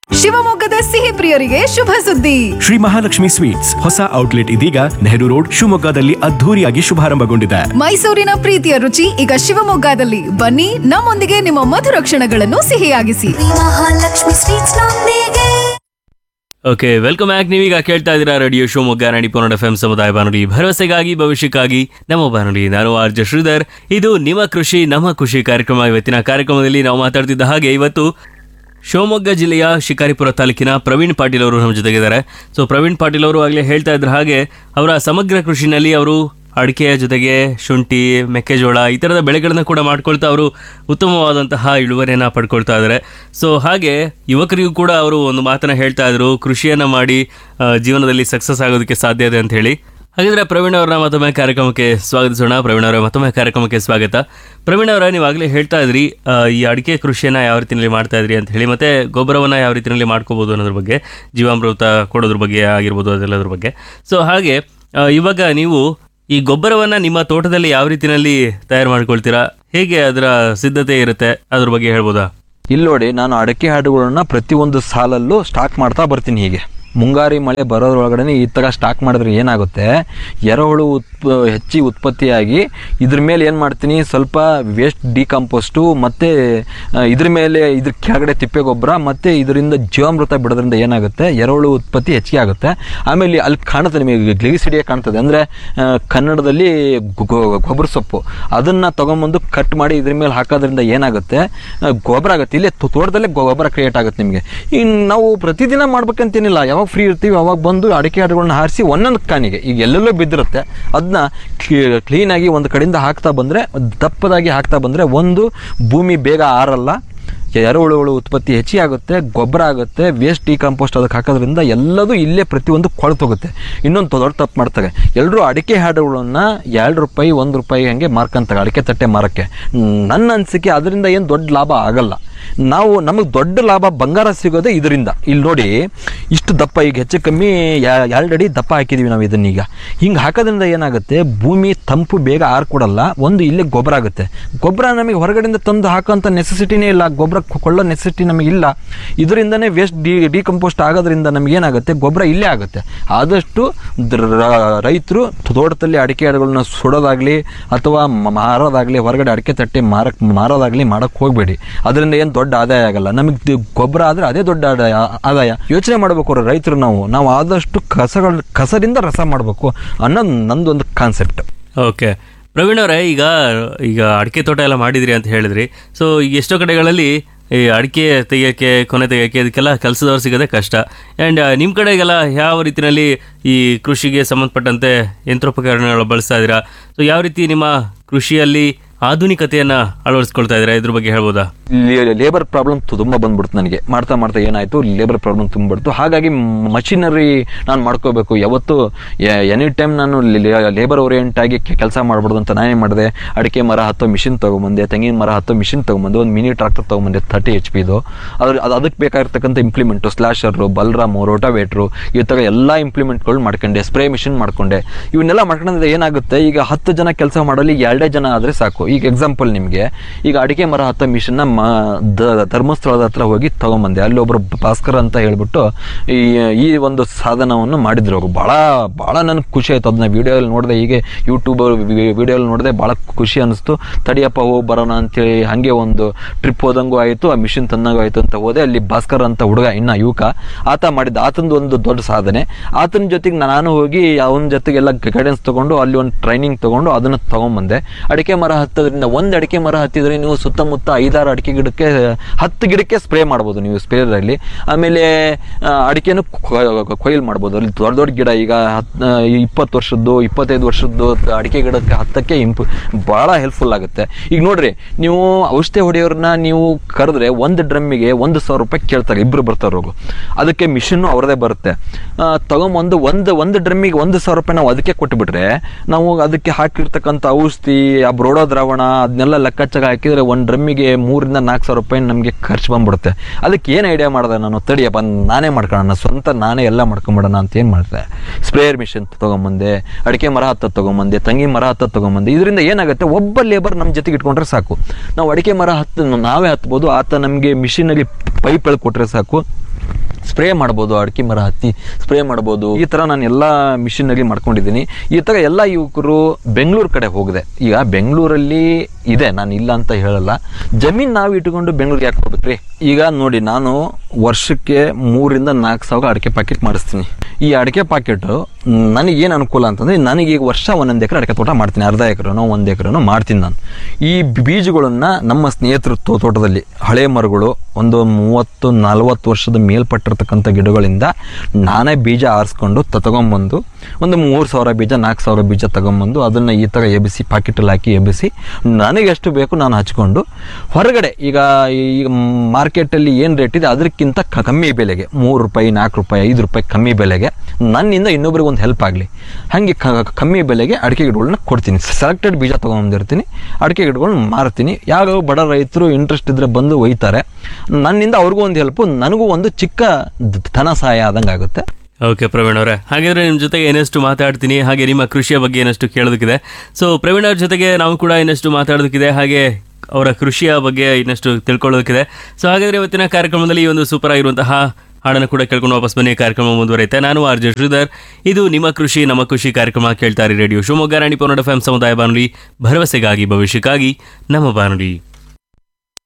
ಶಿವಮೊಗ್ಗದ ಸಿಹಿ ಪ್ರಿಯರಿಗೆ ಶುಭ ಸುದ್ದಿ ಶ್ರೀ ಮಹಾಲಕ್ಷ್ಮಿ ಸ್ವೀಟ್ಸ್ ಹೊಸ ಔಟ್ಲೆಟ್ ಇದೀಗ ನೆಹರು ರೋಡ್ ಶಿವಮೊಗ್ಗದಲ್ಲಿ ಅದ್ಧೂರಿಯಾಗಿ ಶುಭಾರಂಭಗೊಂಡಿದೆ ಮೈಸೂರಿನ ಪ್ರೀತಿಯ ರುಚಿ ಈಗ ಶಿವಮೊಗ್ಗದಲ್ಲಿ ಬನ್ನಿ ನಮ್ಮೊಂದಿಗೆ ನಿಮ್ಮ ಮಧುರ ಕ್ಷಣಗಳನ್ನು ಸಿಹಿಯಾಗಿಸಿ ಮಹಾಲಕ್ಷ್ಮಿ ಸ್ವೀಟ್ಸ್ ನೊಂದಿಗೆ ಓಕೆ ವೆಲ್ಕಮ್ ಬ್ಯಾಕ್ ನೀವೀಗ ಕೇಳ್ತಾ ಇದ್ದೀರಾ ರೇಡಿಯೋ ಶಿವಮೊಗ್ಗ ನಾಡಿ ಪನ್ನಡ ಎಫ್ ಎಂ ಸಮುದಾಯ ಬಾನುಲಿ ಭರವಸೆಗಾಗಿ ಭವಿಷ್ಯಕ್ಕಾಗಿ ನಮ್ಮ ಬಾನುಲಿ ನಾನು ಆರ್ ಜೆ ಶ್ರೀಧರ್ ಇದು ನಿಮ್ಮ ಕೃಷಿ ನಮ್ಮ ಖುಷಿ ಕಾರ್ಯಕ್ರಮ ಇವತ್ತಿನ ಕಾರ್ಯಕ್ರಮದಲ್ಲಿ ನಾವು ಮಾತಾಡ್ತಿದ್ದ ಹಾಗೆ ಇವತ್ತು ಶಿವಮೊಗ್ಗ ಜಿಲ್ಲೆಯ ಶಿಕಾರಿಪುರ ತಾಲೂಕಿನ ಪ್ರವೀಣ್ ಪಾಟೀಲ್ ಅವರು ನಮ್ಮ ಜೊತೆಗಿದ್ದಾರೆ ಸೊ ಪ್ರವೀಣ್ ಪಾಟೀಲ್ ಅವರು ಆಗಲೇ ಹೇಳ್ತಾ ಇದ್ರ ಹಾಗೆ ಅವರ ಸಮಗ್ರ ಕೃಷಿನಲ್ಲಿ ಅವರು ಅಡಿಕೆಯ ಜೊತೆಗೆ ಶುಂಠಿ ಮೆಕ್ಕೆಜೋಳ ಈ ಥರದ ಬೆಳೆಗಳನ್ನ ಕೂಡ ಮಾಡ್ಕೊಳ್ತಾ ಅವರು ಉತ್ತಮವಾದಂತಹ ಇಳುವರಿಯನ್ನು ಪಡ್ಕೊಳ್ತಾ ಇದ್ದಾರೆ ಸೊ ಹಾಗೆ ಯುವಕರಿಗೂ ಕೂಡ ಅವರು ಒಂದು ಮಾತನ್ನ ಹೇಳ್ತಾ ಇದ್ರು ಕೃಷಿಯನ್ನು ಮಾಡಿ ಆ, ಜೀವನದಲ್ಲಿ ಸಕ್ಸಸ್ ಆಗೋದಕ್ಕೆ ಸಾಧ್ಯ ಇದೆ ಅಂತ ಹೇಳಿ ಹಾಗಿದ್ರೆ ಪ್ರವೀಣ್ ಅವರನ್ನ ಮತ್ತೊಮ್ಮೆ ಕಾರ್ಯಕ್ರಮಕ್ಕೆ ಸ್ವಾಗತಿಸೋಣ ಪ್ರವೀಣ್ ಅವರ ಮತ್ತೊಮ್ಮೆ ಕಾರ್ಯಕ್ರಮಕ್ಕೆ ಸ್ವಾಗತ ಪ್ರವೀಣ್ ಅವರ ನೀವು ಆಗಲೇ ಹೇಳ್ತಾ ಇದ್ರಿ ಆ, ಈ ಅಡಿಕೆ ಕೃಷಿಯನ್ನ ಯಾವ ರೀತಿಯಲ್ಲಿ ಮಾಡ್ತಾ ಇದ್ರಿ ಅಂತ ಹೇಳಿ ಮತ್ತೆ ಗೊಬ್ಬರವನ್ನ ಯಾವ ರೀತಿಯಲ್ಲಿ ಮಾಡ್ಕೋಬಹುದು ಅನ್ನೋದ್ರ ಬಗ್ಗೆ ಜೀವಾಮೃತ ಕೊಡೋದ್ರ ಬಗ್ಗೆ ಆಗಿರ್ಬೋದು ಅದೆಲ್ಲದ್ರ ಬಗ್ಗೆ ಸೊ ಹಾಗೆ ಆ, ಇವಾಗ ನೀವು ಈ ಗೊಬ್ಬರವನ್ನ ನಿಮ್ಮ ತೋಟದಲ್ಲಿ ಯಾವ ರೀತಿಯಲ್ಲಿ ತಯಾರು ಮಾಡ್ಕೊಳ್ತೀರಾ ಹೇಗೆ ಅದರ ಸಿದ್ಧತೆ ಇರುತ್ತೆ ಅದ್ರ ಬಗ್ಗೆ ಹೇಳ್ಬೋದಾ ಇಲ್ಲಿ ನೋಡಿ ನಾನು ಅಡಕೆ ಹಾಡುಗಳನ್ನ ಪ್ರತಿಯೊಂದು ಸಾಲಲ್ಲೂ ಸ್ಟಾಕ್ ಮಾಡ್ತಾ ಬರ್ತೀನಿ ಹೀಗೆ ಮುಂಗಾರಿ ಮಳೆ ಬರೋದ್ರೊಳಗಡೆ ಈ ಥರ ಸ್ಟಾಕ್ ಮಾಡಿದ್ರೆ ಏನಾಗುತ್ತೆ ಎರೆಹುಳು ಉತ್ಪ ಹೆಚ್ಚಿ ಉತ್ಪತ್ತಿಯಾಗಿ ಇದ್ರ ಮೇಲೆ ಏನು ಮಾಡ್ತೀನಿ ಸ್ವಲ್ಪ ವೇಸ್ಟ್ ಡಿಕಂಪೋಸ್ಟು ಮತ್ತು ಇದ್ರ ಮೇಲೆ ಇದ್ರ ಕೆಳಗಡೆ ತಿಪ್ಪೆ ಗೊಬ್ಬರ ಮತ್ತು ಇದರಿಂದ ಜೀವಾಮೃತ ಬಿಡೋದ್ರಿಂದ ಏನಾಗುತ್ತೆ ಎರೆಹುಳು ಉತ್ಪತ್ತಿ ಹೆಚ್ಚಿಗೆ ಆಗುತ್ತೆ ಆಮೇಲೆ ಅಲ್ಲಿ ಕಾಣುತ್ತೆ ನಿಮಗೆ ಗ್ಲಿಸಿಡಿಯ ಕಾಣ್ತದೆ ಅಂದರೆ ಕನ್ನಡದಲ್ಲಿ ಗೊ- ಗೊ- ಗೊಬ್ಬರ ಸೊಪ್ಪು ಅದನ್ನು ತೊಗೊಂಬಂದು ಕಟ್ ಮಾಡಿ ಇದ್ರ ಮೇಲೆ ಹಾಕೋದ್ರಿಂದ ಏನಾಗುತ್ತೆ ಆ, ಗೊಬ್ಬರ ಆಗುತ್ತೆ ಇಲ್ಲೇ ತೋ- ತೋಟದಲ್ಲೇ ಗೊಬ್ಬರ ಕ್ರಿಯೇಟ್ ಆಗುತ್ತೆ ನಿಮಗೆ ಇನ್ನು ನಾವು ಪ್ರತಿದಿನ ಮಾಡ್ಬೇಕಂತೇನಿಲ್ಲ ಯಾವಾಗ ಫ್ರೀ ಇರ್ತೀವಿ ಅವಾಗ ಬಂದು ಅಡಿಕೆ ಹಾಡುಗಳನ್ನ ಹಾರಿಸಿ ಒಂದೊಂದು ಕಾನಿಗೆ ಈಗ ಎಲ್ಲೆಲ್ಲೋ ಬಿದ್ದಿರುತ್ತೆ ಅದನ್ನ ಕ್ಲೀನಾಗಿ ಒಂದು ಕಡೆಯಿಂದ ಹಾಕ್ತಾ ಬಂದರೆ ದಪ್ಪದಾಗಿ ಹಾಕ್ತಾ ಬಂದರೆ ಒಂದು ಭೂಮಿ ಬೇಗ ಆರಲ್ಲ ಎರೆಹುಳುಗಳು ಉತ್ಪತ್ತಿ ಹೆಚ್ಚಿಗೆ ಗೊಬ್ಬರ ಆಗುತ್ತೆ ವೇಸ್ಟ್ ಡಿಕಂಪೋಸ್ಟ್ ಅದಕ್ಕೆ ಹಾಕೋದ್ರಿಂದ ಎಲ್ಲದೂ ಇಲ್ಲೇ ಪ್ರತಿಯೊಂದು ಕೊಳ್ತೋಗುತ್ತೆ ಇನ್ನೊಂದು ದೊಡ್ಡ ತಪ್ಪು ಮಾಡ್ತಾರೆ ಎಲ್ಲರೂ ಅಡಿಕೆ ಹಾಡುಗಳನ್ನ ಎರಡು ರೂಪಾಯಿ ಒಂದು ರೂಪಾಯಿ ಹಂಗೆ ಮಾರ್ಕಂತಾರೆ ಅಡಿಕೆ ತಟ್ಟೆ ಮಾರಕ್ಕೆ ನನ್ನ ಅನಿಸಿಕೆ ಅದರಿಂದ ಏನು ದೊಡ್ಡ ಲಾಭ ಆಗಲ್ಲ ನಾವು ನಮಗೆ ದೊಡ್ಡ ಲಾಭ ಬಂಗಾರ ಸಿಗೋದೇ ಇದರಿಂದ ಇಲ್ಲಿ ನೋಡಿ ಇಷ್ಟು ದಪ್ಪ ಈಗ ಹೆಚ್ಚು ಕಮ್ಮಿ ಯಾ- ಎರಡು ಅಡಿ ದಪ್ಪ ಹಾಕಿದೀವಿ ನಾವು ಇದನ್ನೀಗ ಹಿಂಗೆ ಹಾಕೋದ್ರಿಂದ ಏನಾಗುತ್ತೆ ಭೂಮಿ ತಂಪು ಬೇಗ ಆರ್ಕೊಡಲ್ಲ ಒಂದು ಇಲ್ಲೇ ಗೊಬ್ಬರ ಆಗುತ್ತೆ ಗೊಬ್ಬರ ನಮಗೆ ಹೊರಗಡೆಯಿಂದ ತಂದು ಹಾಕೋಂಥ ನೆಸೆಸಿಟಿನೇ ಇಲ್ಲ ಗೊಬ್ಬರ ಕೊಳ್ಳೋ ನೆಸೆಸಿಟಿ ನಮಗೆ ಇಲ್ಲ ಇದರಿಂದನೇ ವೇಸ್ಟ್ ಡಿ ಡಿಕಂಪೋಸ್ಟ್ ಆಗೋದ್ರಿಂದ ನಮ್ಗೆ ಏನಾಗುತ್ತೆ ಗೊಬ್ಬರ ಇಲ್ಲೇ ಆಗುತ್ತೆ ಆದಷ್ಟು ರೈತರು ತೋಟದಲ್ಲಿ ಅಡಿಕೆ ಗಿಡಗಳನ್ನ ಸುಡೋದಾಗ್ಲಿ ಅಥವಾ ಮ- ಮಾರೋದಾಗ್ಲಿ ಹೊರಗಡೆ ಅಡಿಕೆ ತಟ್ಟೆ ಮಾರಕ್ ಮಾರೋದಾಗ್ಲಿ ಮಾಡಕ್ ಹೋಗಬೇಡಿ ಅದರಿಂದ ಏನು ದೊಡ್ಡ ಆದಾಯ ಆಗಲ್ಲ ನಮಗೆ ಗೊಬ್ಬರ ಆದರೆ ಅದೇ ದೊಡ್ಡ ಆದಾಯ ಆದಾಯ ಯೋಚನೆ ಮಾಡಬೇಕು ರೈತರು ನಾವು ನಾವು ಆದಷ್ಟು ಕಸಗಳ ಕಸದಿಂದ ರಸ ಮಾಡಬೇಕು ಅನ್ನೋದು ನಂದೊಂದು ಕಾನ್ಸೆಪ್ಟ್ ಓಕೆ ಪ್ರವೀಣ್ ಅವರೇ ಈಗ ಈಗ ಅಡಿಕೆ ತೋಟ ಎಲ್ಲ ಮಾಡಿದ್ರಿ ಅಂತ ಹೇಳಿದ್ರಿ ಸೊ ಈಗ ಎಷ್ಟೋ ಕಡೆಗಳಲ್ಲಿ ಈ ಅಡಿಕೆ ತೆಗಿಯೋಕ್ಕೆ ಕೊನೆ ತೆಗಿಯೋಕ್ಕೆ ಅದಕ್ಕೆಲ್ಲ ಕೆಲಸದವ್ರು ಸಿಗೋದೇ ಕಷ್ಟ ಆ್ಯಂಡ್ ನಿಮ್ಮ ಕಡೆಗೆಲ್ಲ ಯಾವ ರೀತಿಯಲ್ಲಿ ಈ ಕೃಷಿಗೆ ಸಂಬಂಧಪಟ್ಟಂತೆ ಯಂತ್ರೋಪಕರಣಗಳು ಬಳಸ್ತಾ ಇದ್ದೀರಾ ಸೊ ಯಾವ ರೀತಿ ನಿಮ್ಮ ಕೃಷಿಯಲ್ಲಿ ಆಧುನಿಕತೆಯನ್ನು ಅಳವಡಿಸ್ಕೊಳ್ತಾ ಇದ್ದೀರಾ ಇದ್ರ ಬಗ್ಗೆ ಹೇಳ್ಬೋದಾ ಲೇಬರ್ ಪ್ರಾಬ್ಲಮ್ ತುಂಬ ಬಂದ್ಬಿಡ್ತು ನನಗೆ ಮಾಡ್ತಾ ಮಾಡ್ತಾ ಏನಾಯಿತು ಲೇಬರ್ ಪ್ರಾಬ್ಲಮ್ ತುಂಬಿಡ್ತು ಹಾಗಾಗಿ ಮಷಿನರಿ ನಾನು ಮಾಡ್ಕೋಬೇಕು ಯಾವತ್ತು ಎನಿ ಟೈಮ್ ನಾನು ಲೇಬರ್ ಓರಿಯೆಂಟ್ ಆಗಿ ಕೆಲಸ ಮಾಡ್ಬಾರ್ದು ಅಂತ ನಾನೇ ಮಾಡಿದೆ ಅಡಿಕೆ ಮರ ಹತ್ತೋ ಮಿಷಿನ್ ತೊಗೊಂಬಂದೆ ತೆಂಗಿನ ಮರ ಹತ್ತೋ ಮಿಷಿನ್ ತೊಗೊಂಬಂದೆ ಒಂದು ಮಿನಿ ಟ್ರಾಕ್ಟರ್ ತೊಗೊಂಬಂದೆ ತರ್ಟಿ ಎಚ್ ಪಿದು ಅದ್ರ ಅದು ಅದಕ್ಕೆ ಬೇಕಾಗಿರ್ತಕ್ಕಂಥ ಇಂಪ್ಲಿಮೆಂಟು ಸ್ಲಾಶರು ಬಲ್ರಾಮು ರೋಟಾವೇಟ್ರು ಈ ಥರ ಎಲ್ಲ ಇಂಪ್ಲಿಮೆಂಟ್ಗಳು ಮಾಡ್ಕೊಂಡೆ ಸ್ಪ್ರೇ ಮಿಷಿನ್ ಮಾಡ್ಕೊಂಡೆ ಇವನ್ನೆಲ್ಲ ಮಾಡ್ಕೊಂಡ್ರೆ ಏನಾಗುತ್ತೆ ಈಗ ಹತ್ತು ಜನ ಕೆಲಸ ಮಾಡಲಿ ಎರಡೇ ಜನ ಆದರೆ ಸಾಕು ಈಗ ಎಕ್ಸಾಂಪಲ್ ನಿಮಗೆ ಈಗ ಅಡಿಕೆ ಮರ ಹತ್ತೋ ಮಿಷನ್ನ ಮ ದ- ಧರ್ಮಸ್ಥಳದ ಹತ್ರ ಹೋಗಿ ತಗೊಂಬಂದೆ ಅಲ್ಲಿ ಒಬ್ರು ಭಾಸ್ಕರ್ ಅಂತ ಹೇಳ್ಬಿಟ್ಟು ಈ ಈ ಒಂದು ಸಾಧನವನ್ನು ಮಾಡಿದ್ರು ಅವರು ಭಾಳ ಭಾಳ ನನಗೆ ಖುಷಿ ಆಯ್ತು ಅದನ್ನ ವಿಡಿಯೋಲ್ಲಿ ನೋಡಿದೆ ಹೀಗೆ ಯೂಟ್ಯೂಬ್ ವಿಡಿಯೋಲ್ಲಿ ನೋಡಿದೆ ಭಾಳ ಖುಷಿ ಅನಿಸ್ತು ತಡಿಯಪ್ಪ ಹೋಗಿ ಬರೋಣ ಅಂತೇಳಿ ಹಾಗೆ ಒಂದು ಟ್ರಿಪ್ ಹೋದಂಗೂ ಆಯಿತು ಆ ಮಿಷಿನ್ ತಂದಂಗೂ ಆಯಿತು ಅಂತ ಹೋದೆ ಅಲ್ಲಿ ಭಾಸ್ಕರ್ ಅಂತ ಹುಡುಗ ಇನ್ನ ಯುವಕ ಆತ ಮಾಡಿದ್ದ ಆತಂದು ಒಂದು ದೊಡ್ಡ ಸಾಧನೆ ಆತನ ಜೊತೆಗೆ ನಾನು ಹೋಗಿ ಅವನ ಜೊತೆಗೆಲ್ಲ ಗೈಡೆನ್ಸ್ ತಗೊಂಡು ಅಲ್ಲಿ ಒಂದು ಟ್ರೈನಿಂಗ್ ತಗೊಂಡು ಅದನ್ನ ತಗೊಂಬಂದೆ ಅಡಿಕೆ ಮರ ಹತ್ತೋದ್ರಿಂದ ಒಂದು ಅಡಿಕೆ ಮರ ಹತ್ತಿದ್ರೆ ನೀವು ಸುತ್ತಮುತ್ತ ಐದಾರು ಅಡಿಕೆ ಗಿಡಕ್ಕೆ ಹತ್ತು ಗಿಡಕ್ಕೆ ಸ್ಪ್ರೇ ಮಾಡ್ಬೋದು ನೀವು ಸ್ಪ್ರೇರಲ್ಲಿ ಆಮೇಲೆ ಆ, ಅಡಿಕೆನೂ ಕೊ- ಕೊಯ್ಲು ಮಾಡ್ಬೋದು ಅಲ್ಲಿ ದೊಡ್ಡ ದೊಡ್ಡ ಗಿಡ ಈಗ ಹತ್ ಇಪ್ಪತ್ತು ವರ್ಷದ್ದು ಇಪ್ಪತ್ತೈದು ವರ್ಷದ್ದು ಅಡಿಕೆ ಗಿಡಕ್ಕೆ ಹತ್ತಕ್ಕೆ ಇಂಪ್ ಭಾಳ ಹೆಲ್ಪ್ಫುಲ್ ಆಗುತ್ತೆ ಈಗ ನೋಡ್ರಿ ನೀವು ಔಷಧಿ ಹೊಡೆಯೋರನ್ನ ನೀವು ಕರೆದ್ರೆ ಒಂದು ಡ್ರಮ್ಮಿಗೆ ಒಂದು ಸಾವಿರ ರೂಪಾಯಿ ಕೇಳ್ತಾರೆ ಇಬ್ರು ಬರ್ತಾರೆ ಹೋಗು ಅದಕ್ಕೆ ಮಿಷಿನ್ನು ಅವ್ರದೇ ಬರುತ್ತೆ ಆ, ತಗೊಂಬಂದು ಒಂದು ಒಂದು ಡ್ರಮ್ಮಿಗೆ ಒಂದು ಸಾವಿರ ರೂಪಾಯಿ ನಾವು ಅದಕ್ಕೆ ಕೊಟ್ಟುಬಿಟ್ರೆ ನಾವು ಅದಕ್ಕೆ ಹಾಕಿರ್ತಕ್ಕಂಥ ಔಷಧಿ ಆ ಬ್ರೋಡೋ ದ್ರಾವಣ ಅದನ್ನೆಲ್ಲ ಲೆಕ್ಕಾಚಾರ ಹಾಕಿದ್ರೆ ಒಂದು ಡ್ರಮ್ಮಿಗೆ ಮೂರಿಂದ ನಾಲ್ಕು ಸಾವಿರ ರೂಪಾಯಿ ನಮಗೆ ಖರ್ಚು ಬಂದ್ಬಿಡುತ್ತೆ ಅದಕ್ಕೆ ಏನು ಐಡಿಯಾ ಮಾಡಿದೆ ನಾನು ತಡಿಯಪ್ಪ ನಾನೇ ಮಾಡ್ಕೊಳ್ಳೋಣ ಸ್ವಂತ ನಾನೇ ಎಲ್ಲ ಮಾಡ್ಕೊಂಬಿಡೋಣ ಅಂತ ಏನು ಮಾಡಿದೆ ಸ್ಪ್ರೇಯರ್ ಮಿಷಿನ್ ತೊಗೊಂಬಂದೆ ಅಡಿಕೆ ಮರ ಹತ್ತ ತೊಗೊಂಬಂದೆ ತಂಗಿ ಮರ ಹತ್ತ ತೊಗೊಂಬಂದೆ ಇದರಿಂದ ಏನಾಗುತ್ತೆ ಒಬ್ಬ ಲೇಬರ್ ನಮ್ಮ ಜೊತೆಗೆ ಇಟ್ಕೊಂಡ್ರೆ ಸಾಕು ನಾವು ಅಡಿಕೆ ಮರ ಹತ್ತು ನಾವೇ ಹತ್ಬೋದು ಆತ ನಮಗೆ ಮಿಷಿನಲ್ಲಿ ಪೈಪ್ ಎಳ್ಕೊಟ್ರೆ ಸಾಕು ಸ್ಪ್ರೇ ಮಾಡ್ಬೋದು ಅಡಿಕೆ ಮರ ಹತ್ತಿ ಸ್ಪ್ರೇ ಮಾಡ್ಬೋದು ಈ ತರ ನಾನು ಎಲ್ಲ ಮಿಷಿನರಿ ಮಾಡ್ಕೊಂಡಿದ್ದೀನಿ ಈ ತರ ಎಲ್ಲ ಯುವಕರು ಬೆಂಗಳೂರು ಕಡೆ ಹೋಗಿದೆ ಈಗ ಬೆಂಗಳೂರಲ್ಲಿ ಇದೆ ನಾನು ಇಲ್ಲ ಅಂತ ಹೇಳಲ್ಲ ಜಮೀನ್ ನಾವು ಇಟ್ಕೊಂಡು ಬೆಂಗಳೂರಿಗೆ ಯಾಕೆ ಹೋಗ್ಬೇಕ್ರಿ ಈಗ ನೋಡಿ ನಾನು ವರ್ಷಕ್ಕೆ ಮೂರಿಂದ ನಾಲ್ಕು ಸಾವಿರ ಅಡಿಕೆ ಪ್ಯಾಕೆಟ್ ಮಾಡಿಸ್ತೀನಿ ಈ ಅಡಿಕೆ ಪ್ಯಾಕೆಟ್ ನನಗೇನು ಅನುಕೂಲ ಅಂತಂದ್ರೆ ನನಗೆ ಈಗ ವರ್ಷ ಒಂದೊಂದು ಎಕರೆ ಅಡಿಕೆ ತೋಟ ಮಾಡ್ತೀನಿ ಅರ್ಧ ಎಕರೆನೋ ಒಂದು ಎಕರೆನೋ ಮಾಡ್ತೀನಿ ನಾನು ಈ ಬೀಜಗಳನ್ನ ನಮ್ಮ ಸ್ನೇಹಿತರ ತೋ- ತೋಟದಲ್ಲಿ ಹಳೆ ಮರಗಳು ಒಂದು ಮೂವತ್ತು ನಲವತ್ತು ವರ್ಷದ ಮೇಲ್ಪಟ್ಟಿರ್ತಕ್ಕಂಥ ಗಿಡಗಳಿಂದ ನಾನೇ ಬೀಜ ಆರಿಸ್ಕೊಂಡು ತ- ತಗೊಂಬಂದು ಒಂದು ಮೂರು ಸಾವಿರ ಬೀಜ ನಾಲ್ಕು ಸಾವಿರ ಬೀಜ ತಗೊಂಬಂದು ಅದನ್ನು ಈ ಥರ ಎಬ್ಬಿಸಿ ಪಾಕೆಟಲ್ಲಿ ಹಾಕಿ ಎಬ್ಬಿಸಿ ನನಗೆ ಎಷ್ಟು ಬೇಕು ನಾನು ಹಚ್ಕೊಂಡು ಹೊರಗಡೆ ಈಗ ಈಗ ಮಾರ್ಕೆಟಲ್ಲಿ ಏನು ರೇಟ್ ಇದೆ ಅದಕ್ಕಿಂತ ಕ- ಕಮ್ಮಿ ಬೆಲೆಗೆ ಮೂರು ರೂಪಾಯಿ ನಾಲ್ಕು ರೂಪಾಯಿ ಐದು ರೂಪಾಯಿ ಕಮ್ಮಿ ಬೆಲೆಗೆ ನನ್ನಿಂದ ಇನ್ನೊಬ್ರಿಗೆ ಒಂದು ಹೆಲ್ಪ್ ಆಗಲಿ ಹಾಗೆ ಕ- ಕಮ್ಮಿ ಬೆಲೆಗೆ ಅಡಿಕೆ ಗಿಡಗಳನ್ನ ಕೊಡ್ತೀನಿ ಸೆಲೆಕ್ಟೆಡ್ ಬೀಜ ತೊಗೊಂಬಂದಿರ್ತೀನಿ ಅಡಿಕೆ ಗಿಡಗಳನ್ನ ಮಾರ್ತೀನಿ ಯಾವ ಬಡ ರೈತರು ಇಂಟ್ರೆಸ್ಟ್ ಇದ್ದರೆ ಬಂದು ಒಯ್ತಾರೆ ನನ್ನಿಂದ ಅವ್ರಿಗೂ ಒಂದು ಹೆಲ್ಪು ನನಗೂ ಒಂದು ಚಿಕ್ಕ ದ- ಧನ ಸಹಾಯ ಆದಂಗೆ ಆಗುತ್ತೆ ಓಕೆ ಪ್ರವೀಣ್ ಅವರೇ ಹಾಗಿದ್ರೆ ನಿಮ್ಮ ಜೊತೆಗೆ ಇನ್ನಷ್ಟು ಮಾತಾಡ್ತೀನಿ ಹಾಗೆ ನಿಮ್ಮ ಕೃಷಿಯ ಬಗ್ಗೆ ಇನ್ನಷ್ಟು ಕೇಳೋದಕ್ಕಿದೆ ಸೊ ಪ್ರವೀಣ್ ಅವ್ರ ಜೊತೆಗೆ ನಾವು ಕೂಡ ಇನ್ನಷ್ಟು ಮಾತಾಡೋದಕ್ಕಿದೆ ಹಾಗೆ ಅವರ ಕೃಷಿಯ ಬಗ್ಗೆ ಇನ್ನಷ್ಟು ತಿಳ್ಕೊಳ್ಳೋದಕ್ಕಿದೆ ಸೊ ಹಾಗಾದ್ರೆ ಇವತ್ತಿನ ಕಾರ್ಯಕ್ರಮದಲ್ಲಿ ಈ ಒಂದು ಸೂಪರ್ ಆಗಿರುವಂತಹ ಹಾಡನ್ನು ಕೂಡ ಕೇಳ್ಕೊಂಡು ವಾಪಸ್ ಬನ್ನಿ ಕಾರ್ಯಕ್ರಮ ಮುಂದುವರಿಯುತ್ತೆ ನಾನು ಆರ್ ಜೆ ಶ್ರೀಧರ್ ಇದು ನಿಮ್ಮ ಕೃಷಿ ನಮ್ಮ ಕೃಷಿ ಕಾರ್ಯಕ್ರಮ ಕೇಳ್ತಾರೆ ರೇಡಿಯೋ ಶಿವಮೊಗ್ಗ ರಾಣಿ ಪೌರ್ಣ ಎಫ್ ಸಮುದಾಯ ಬಾನುಲಿ ಭರವಸೆಗಾಗಿ ಭವಿಷ್ಯಕ್ಕಾಗಿ ನಮ್ಮ ಬಾನುಲಿ